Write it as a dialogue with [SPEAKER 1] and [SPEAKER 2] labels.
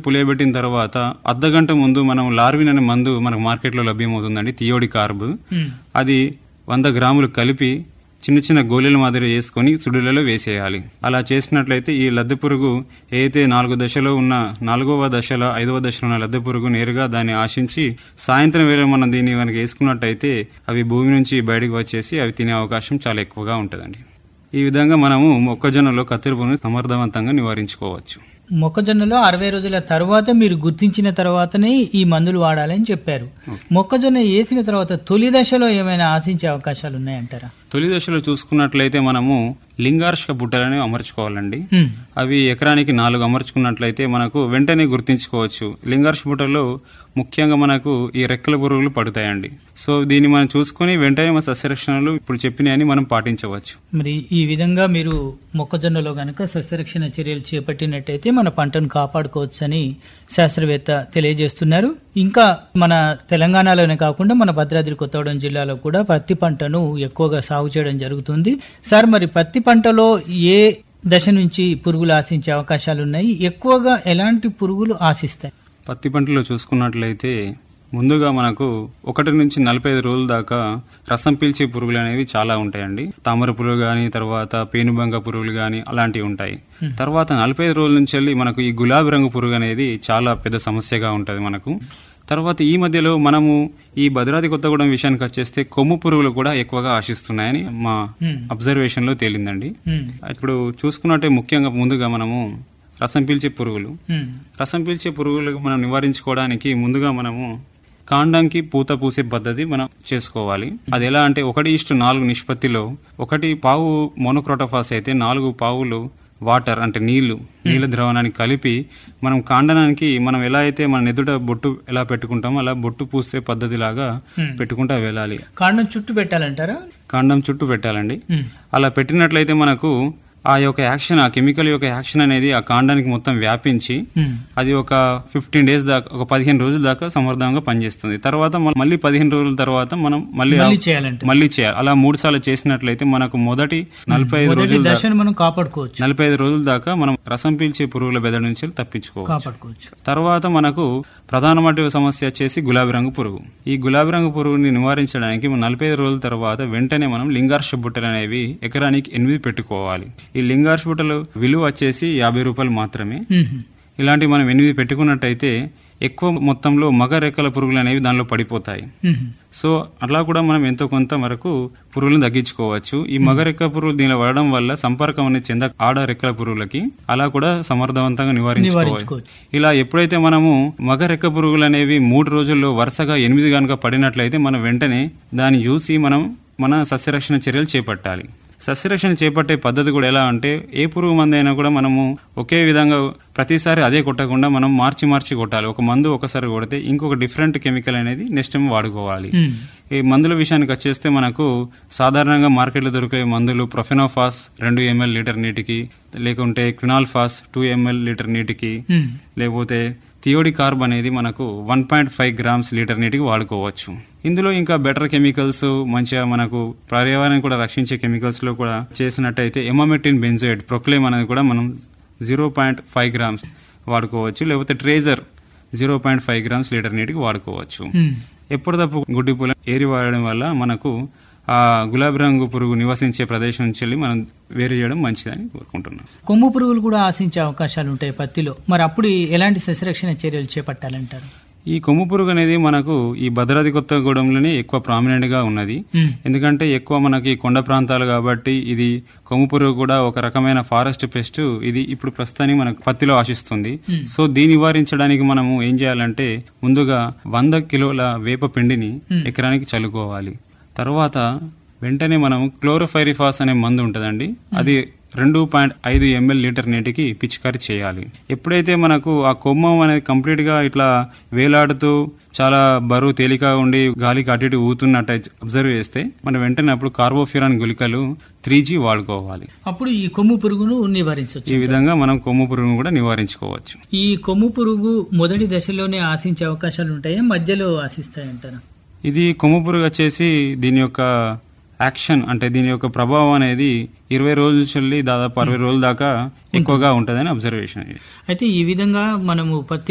[SPEAKER 1] పులియబెట్టిన తర్వాత అర్ధ గంట ముందు మనం లార్విన్ అనే మందు మనకు మార్కెట్లో లభ్యమవుతుందండి థియోడి కార్బ్
[SPEAKER 2] ఉమ్.
[SPEAKER 1] అది వంద గ్రాములు కలిపి చిన్న చిన్న గోళీల మాదిరి వేసుకొని సుడులలో వేసేయాలి అలా చేసినట్లయితే ఈ లద్దె పురుగు ఏదైతే నాలుగు దశలో ఉన్న నాలుగవ దశలో ఐదవ దశలో ఉన్న లద్దె పురుగు నేరుగా దాన్ని ఆశించి సాయంత్రం వేళ మనం దీన్ని కనుక వేసుకున్నట్టయితే అవి భూమి నుంచి బయటకు వచ్చేసి అవి తినే అవకాశం చాలా ఎక్కువగా ఉంటుందండి ఈ విధంగా మనము మొక్కజొన్నలో కత్తిరి పురుగును సమర్థవంతంగా నివారించుకోవచ్చు
[SPEAKER 2] మొక్కజొన్నలో అరవై రోజుల తర్వాత మీరు గుర్తించిన తర్వాతనే ఈ మందులు వాడాలని చెప్పారు మొక్కజొన్న వేసిన తర్వాత తొలి దశలో ఏమైనా ఆశించే అవకాశాలు ఉన్నాయంటారా
[SPEAKER 1] తొలి దశలో చూసుకున్నట్లయితే మనము లింగార్షక బుట్టలని అమర్చుకోవాలండి
[SPEAKER 2] ఉమ్.
[SPEAKER 1] అవి ఎకరానికి నాలుగు అమర్చుకున్నట్లయితే మనకు వెంటనే గుర్తించుకోవచ్చు లింగార్ష బుట్టలో ముఖ్యంగా మనకు ఈ రెక్కల పురుగులు పడుతాయండి సో దీన్ని మనం చూసుకుని వెంటనే మన సస్యరక్షణలు ఇప్పుడు చెప్పినాయని మనం పాటించవచ్చు
[SPEAKER 2] మరి ఈ విధంగా మీరు మొక్కజొన్నలో గనక సస్యరక్షణ చర్యలు చేపట్టినట్టయితే మన పంటను కాపాడుకోవచ్చని శాస్త్రవేత్త తెలియజేస్తున్నారు ఇంకా మన తెలంగాణలోనే కాకుండా మన భద్రాద్రి కొత్తగూడెం జిల్లాలో కూడా పత్తి పంటను ఎక్కువగా సాగు చేయడం జరుగుతుంది సార్ మరి పత్తి పంటలో ఏ దశ నుంచి పురుగులు ఆశించే అవకాశాలు ఉన్నాయి ఎక్కువగా ఎలాంటి పురుగులు ఆశిస్తాయి
[SPEAKER 1] పత్తి పంటలో చూసుకున్నట్లయితే ముందుగా మనకు ఒకటి నుంచి నలభై ఐదు రోజుల దాకా రసం పీల్చే పురుగులు అనేవి చాలా ఉంటాయండి తామర పురుగు గాని తర్వాత పేనుబంగ పురుగులు గాని అలాంటివి ఉంటాయి తర్వాత నలభై ఐదు రోజుల నుంచి వెళ్ళి మనకు ఈ గులాబీ రంగు పురుగు అనేది చాలా పెద్ద సమస్యగా ఉంటది మనకు తర్వాత ఈ మధ్యలో మనము ఈ భద్రాద్రి కొత్తగూడెం విషయానికి వచ్చేస్తే కొమ్ము పురుగులు కూడా ఎక్కువగా ఆశిస్తున్నాయని మా
[SPEAKER 2] Hmm.
[SPEAKER 1] అబ్జర్వేషన్ లో తేలిందండి
[SPEAKER 2] ఉమ్,
[SPEAKER 1] ఇప్పుడు చూసుకున్నట్టే ముఖ్యంగా ముందుగా మనము రసం పీల్చే పురుగులు
[SPEAKER 2] ఉమ్,
[SPEAKER 1] రసం పీల్చే పురుగులకు మనం నివారించుకోవడానికి ముందుగా మనము కాండంకి పూత పూసే పద్ధతి మనం చేసుకోవాలి అది ఎలా అంటే ఒకటి ఇష్టు నాలుగు నిష్పత్తిలో ఒకటి పావు మోనోక్రోటోఫాస్ అయితే నాలుగు పావులు వాటర్ అంటే నీళ్లు నీళ్ళ ద్రవణానికి కలిపి మనం కాండనానికి మనం ఎలా అయితే మన ఎదుట బొట్టు ఎలా పెట్టుకుంటామో అలా బొట్టు పూసే పద్ధతి లాగా
[SPEAKER 2] Hmm.
[SPEAKER 1] పెట్టుకుంటా వెళ్ళాలి
[SPEAKER 2] కాండం చుట్టూ పెట్టాలంటారా
[SPEAKER 1] కాండం చుట్టూ పెట్టాలండి
[SPEAKER 2] ఉమ్,
[SPEAKER 1] అలా పెట్టినట్లయితే మనకు ఆ యొక్క యాక్షన్ ఆ కెమికల్ యొక్క యాక్షన్ అనేది ఆ కాండానికి మొత్తం వ్యాపించి
[SPEAKER 2] ఉమ్,
[SPEAKER 1] అది ఒక ఫిఫ్టీన్ డేస్ దాకా ఒక పదిహేను రోజుల దాకా సమర్థంగా పనిచేస్తుంది తర్వాత మన- మళ్ళీ పదిహేను రోజుల తర్వాత మనం మళ్ళీ ఆ-
[SPEAKER 2] మళ్ళీ చేయాలంటే
[SPEAKER 1] మళ్ళీ చేయాలి అలా మూడు సార్లు చేసినట్లయితే మనకు మొదటి నలభై ఐదు
[SPEAKER 2] మొదటి
[SPEAKER 1] రోజుల దాకా
[SPEAKER 2] దశను మనం కాపాడుకోవచ్చు
[SPEAKER 1] నలభై ఐదు రోజుల దాకా మనం రసం పీల్చే పురుగుల బెదడు నుంచి తప్పించుకోవచ్చు
[SPEAKER 2] కాపాడుకోవచ్చు
[SPEAKER 1] తర్వాత మనకు ప్రధానమైన సమస్య వచ్చేసి గులాబీ రంగు పురుగు ఈ గులాబీ రంగు పురుగుని నివారించడానికి మనం నలభై ఐదు రోజుల తర్వాత వెంటనే మనం లింగార్ష బుట్టలు అనేవి ఎకరానికి ఎనిమిది పెట్టుకోవాలి ఈ లింగార్ష బుట్టలు విలువ వచ్చేసి యాభై రూపాయలు మాత్రమే
[SPEAKER 2] ఉమ్,
[SPEAKER 1] ఇలాంటి మనం ఎనిమిది పెట్టుకున్నట్టయితే ఎక్కువ మొత్తంలో మగ రెక్కల పురుగులు అనేవి దానిలో పడిపోతాయి
[SPEAKER 2] ఉమ్,
[SPEAKER 1] సో అట్లా కూడా మనం ఎంతో కొంత వరకు పురుగులను తగ్గించుకోవచ్చు ఈ మగ రెక్కల పురుగులు దీనిలో పడడం వల్ల సంపర్కం అనేది చెంద ఆడ రెక్కల పురుగులకి అలా కూడా సమర్థవంతంగా నివారించుకోవచ్చు
[SPEAKER 2] నివారించుకోవచ్చు
[SPEAKER 1] ఇలా ఎప్పుడైతే మనము మగ రెక్క పురుగులు అనేవి మూడు రోజుల్లో వరుసగా ఎనిమిది గనుక పడినట్లయితే మనం వెంటనే దాన్ని చూసి మనం మన సస్యరక్షణ చర్యలు చేపట్టాలి సస్యరక్షణ చేపట్టే పద్ధతి కూడా ఎలా అంటే ఏ పురుగు మందు అయినా కూడా మనము ఒకే విధంగా ప్రతిసారి అదే కొట్టకుండా మనం మార్చి మార్చి కొట్టాలి ఒక మందు ఒకసారి కొడితే ఇంకొక డిఫరెంట్ కెమికల్ అనేది నెక్స్ట్ టైం వాడుకోవాలి
[SPEAKER 2] ఉమ్,
[SPEAKER 1] ఈ మందుల విషయానికి వచ్చేస్తే మనకు సాధారణంగా మార్కెట్లో దొరికే మందులు ప్రొఫెనోఫాస్ రెండు ఎంఎల్ లీటర్ నీటికి లేకుంటే క్వినాల్ఫాస్ టూ ఎంఎల్ లీటర్ నీటికి
[SPEAKER 2] ఉమ్,
[SPEAKER 1] లేకపోతే థియోడి కార్బ్ అనేది మనకు one point five grams litre నీటికి వాడుకోవచ్చు ఇందులో ఇంకా బెటర్ కెమికల్స్ మంచిగా మనకు పర్యావరణం కూడా రక్షించే కెమికల్స్ లో కూడా చేసినట్టయితే ఎమామెటిన్ బెంజోయిడ్ ప్రొక్లేమ్ అనేది కూడా మనం జీరో పాయింట్ ఫైవ్ గ్రామ్స్ వాడుకోవచ్చు లేకపోతే ట్రేజర్ zero point five grams litre నీటికి వాడుకోవచ్చు
[SPEAKER 2] ఉమ్.
[SPEAKER 1] ఎప్పటిదప్పు గుడ్డి పూల ఏరి వాడడం వల్ల మనకు ఆ గులాబీ రంగు పురుగు నివసించే ప్రదేశం నుంచి వెళ్ళి మనం వేరు చేయడం మంచిదని కోరుకుంటున్నాం
[SPEAKER 2] కొమ్ము పురుగులు కూడా ఆశించే అవకాశాలు ఉంటాయి పత్తిలో మరి అప్పుడు ఎలాంటి సస్యరక్షణ చర్యలు చేపట్టాలంటారు
[SPEAKER 1] ఈ కొమ్ము పురుగు అనేది మనకు ఈ భద్రాద్రి కొత్తగూడెంలోనే ఎక్కువ ప్రామినెంట్ గా ఉన్నది
[SPEAKER 2] ఉమ్,
[SPEAKER 1] ఎందుకంటే ఎక్కువ మనకి కొండ ప్రాంతాలు కాబట్టి ఇది కొమ్ము పురుగు కూడా ఒక రకమైన ఫారెస్ట్ పెస్ట్ ఇది ఇప్పుడు ప్రస్తుతానికి మనకు పత్తిలో ఆశిస్తుంది సో దీన్ని నివారించడానికి మనము ఏం చేయాలంటే ముందుగా వంద కిలోల వేప పిండిని ఎకరానికి చల్లుకోవాలి తర్వాత వెంటనే మనం క్లోరోఫైరిఫాస్ అనే మందు ఉంటుందండి అది రెండు పాయింట్ ఐదు ఎంఎల్ లీటర్ నీటికి పిచికారి చేయాలి ఎప్పుడైతే మనకు ఆ కొమ్మం అనేది కంప్లీట్ గా ఇట్లా వేలాడుతూ చాలా బరువు తేలిక ఉండి గాలికి అటు ఇటు ఊతున్నట్టు అబ్జర్వ్ చేస్తే మనం వెంటనే అప్పుడు కార్బోఫ్యూరాన్ గుళికలు త్రీ జీ వాడుకోవాలి
[SPEAKER 2] అప్పుడు ఈ కొమ్ము పురుగును నివారించవచ్చు
[SPEAKER 1] ఈ విధంగా మనం కొమ్ము పురుగును కూడా నివారించుకోవచ్చు
[SPEAKER 2] ఈ కొమ్ము పురుగు మొదటి దశలోనే ఆశించే అవకాశాలు ఉంటాయా మధ్యలో ఆశిస్తాయంటారా
[SPEAKER 1] ఇది కొమ్ము పురుగు వచ్చేసి దీని యొక్క యాక్షన్ అంటే దీని యొక్క ప్రభావం అనేది ఇరవై రోజుల నుంచి దాదాపు అరవై రోజుల దాకా ఎక్కువగా ఉంటుందని అబ్జర్వేషన్
[SPEAKER 2] అయితే ఈ విధంగా మనము పత్తి